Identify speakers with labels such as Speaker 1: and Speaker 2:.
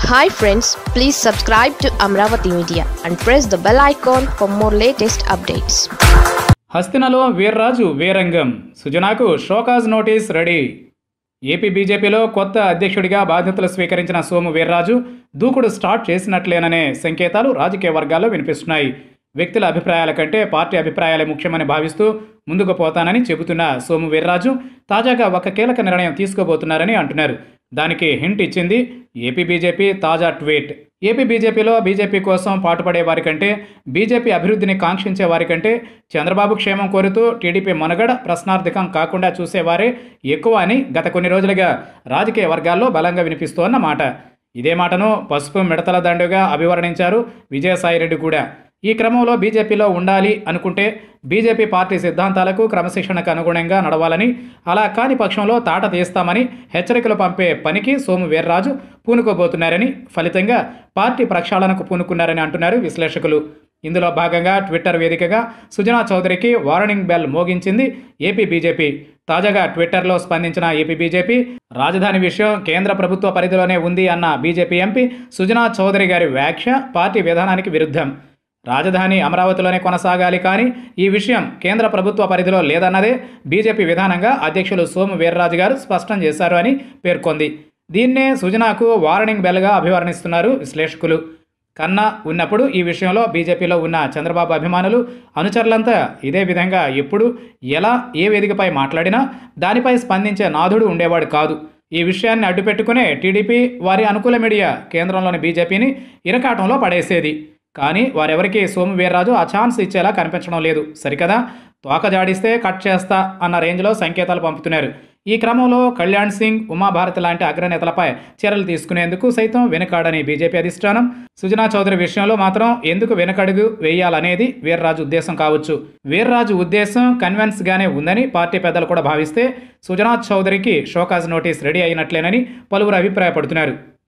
Speaker 1: hi friends please subscribe to Amaravati media and press the bell icon for more latest updates
Speaker 2: హస్తినలో వీర్రాజు వీరంగం సుజనాకు show cause notice ready AP బీజేపీలో కొత్త అధ్యక్షుడిగా బాధ్యతలు స్వీకరించిన సోము వీర్రాజు దూకుడు స్టార్ట్ చేసినట్లేననే సంకేతాలు రాజకీయ వర్గాల్లో వినిపిస్తున్నాయి వ్యక్తుల అభిప్రాయాల కంటే పార్టీ అభిప్రాయాలే ముఖ్యమని భావిస్తూ ముందుకు పోతానని చెబుతున్న సోము వీర్రాజు తాజాగా ఒక కీలక నిర్ణయం తీసుకోబోతున్నారని అంటున్నారు దానికి హింట్ ఇచ్చింది ఏపీ బీజేపీ తాజా ట్వీట్ ఏపీ బీజేపీలో బీజేపీ కోసం పాటుపడే వారి కంటే బీజేపీ అభివృద్ధిని కాంక్షించే వారి కంటే చంద్రబాబు క్షేమం కోరుతూ టీడీపీ మనుగడ ప్రశ్నార్థకం కాకుండా చూసేవారే ఎక్కువ అని గత కొన్ని రోజులుగా రాజకీయ వర్గాల్లో బలంగా వినిపిస్తోన్న మాట ఇదే మాటను పసుపు మిడతల దండుగా అభివర్ణించారు విజయసాయిరెడ్డి కూడా ఈ క్రమంలో బీజేపీలో ఉండాలి అనుకుంటే బీజేపీ పార్టీ సిద్ధాంతాలకు క్రమశిక్షణకు అనుగుణంగా నడవాలని అలా కాని పక్షంలో తాట తీస్తామని హెచ్చరికలు పంపే పనికి సోము వీర్రాజు పూనుకోబోతున్నారని ఫలితంగా పార్టీ ప్రక్షాళనకు పూనుకున్నారని అంటున్నారు విశ్లేషకులు ఇందులో భాగంగా ట్విట్టర్ వేదికగా సుజనా చౌదరికి వార్నింగ్ బెల్ మోగించింది ఏపీ బీజేపీ తాజాగా ట్విట్టర్లో స్పందించిన ఏపీ బీజేపీ రాజధాని విషయం కేంద్ర ప్రభుత్వ పరిధిలోనే ఉంది అన్న బీజేపీ ఎంపీ సుజనా చౌదరి గారి వ్యాఖ్య పార్టీ విధానానికి విరుద్ధం రాజధాని అమరావతిలోనే కొనసాగాలి కానీ ఈ విషయం కేంద్ర ప్రభుత్వ పరిధిలో లేదన్నదే బీజేపీ విధానంగా అధ్యక్షులు సోము వీర్రాజు గారు స్పష్టం చేశారు అని పేర్కొంది దీన్నే సుజనాకు వార్నింగ్ బెల్గా అభివర్ణిస్తున్నారు విశ్లేషకులు కన్నా ఉన్నప్పుడు ఈ విషయంలో బీజేపీలో ఉన్న చంద్రబాబు అభిమానులు అనుచరులంతా ఇదే విధంగా ఎప్పుడు ఎలా ఏ వేదికపై మాట్లాడినా దానిపై స్పందించే నాథుడు ఉండేవాడు కాదు ఈ విషయాన్ని అడ్డుపెట్టుకునే టీడీపీ వారి అనుకూల మీడియా కేంద్రంలోని బీజేపీని ఇరకాటంలో పడేసేది కానీ వారెవరికి సోము వీర్రాజు ఆ ఛాన్స్ ఇచ్చేలా కనిపించడం లేదు సరికదా తోక జాడిస్తే కట్ చేస్తా అన్న రేంజ్లో సంకేతాలు పంపుతున్నారు ఈ క్రమంలో కళ్యాణ్ సింగ్ ఉమాభారతి లాంటి అగ్రనేతలపై చర్యలు తీసుకునేందుకు సైతం వెనుకాడని బీజేపీ అధిష్టానం సుజనా చౌదరి విషయంలో మాత్రం ఎందుకు వెనకడుగు వేయాలనేది వీర్రాజు ఉద్దేశం కావచ్చు వీర్రాజు ఉద్దేశం కన్వెన్స్గానే ఉందని పార్టీ పెద్దలు కూడా భావిస్తే సుజనా చౌదరికి షోకాజ్ నోటీస్ రెడీ అయినట్లేనని పలువురు అభిప్రాయపడుతున్నారు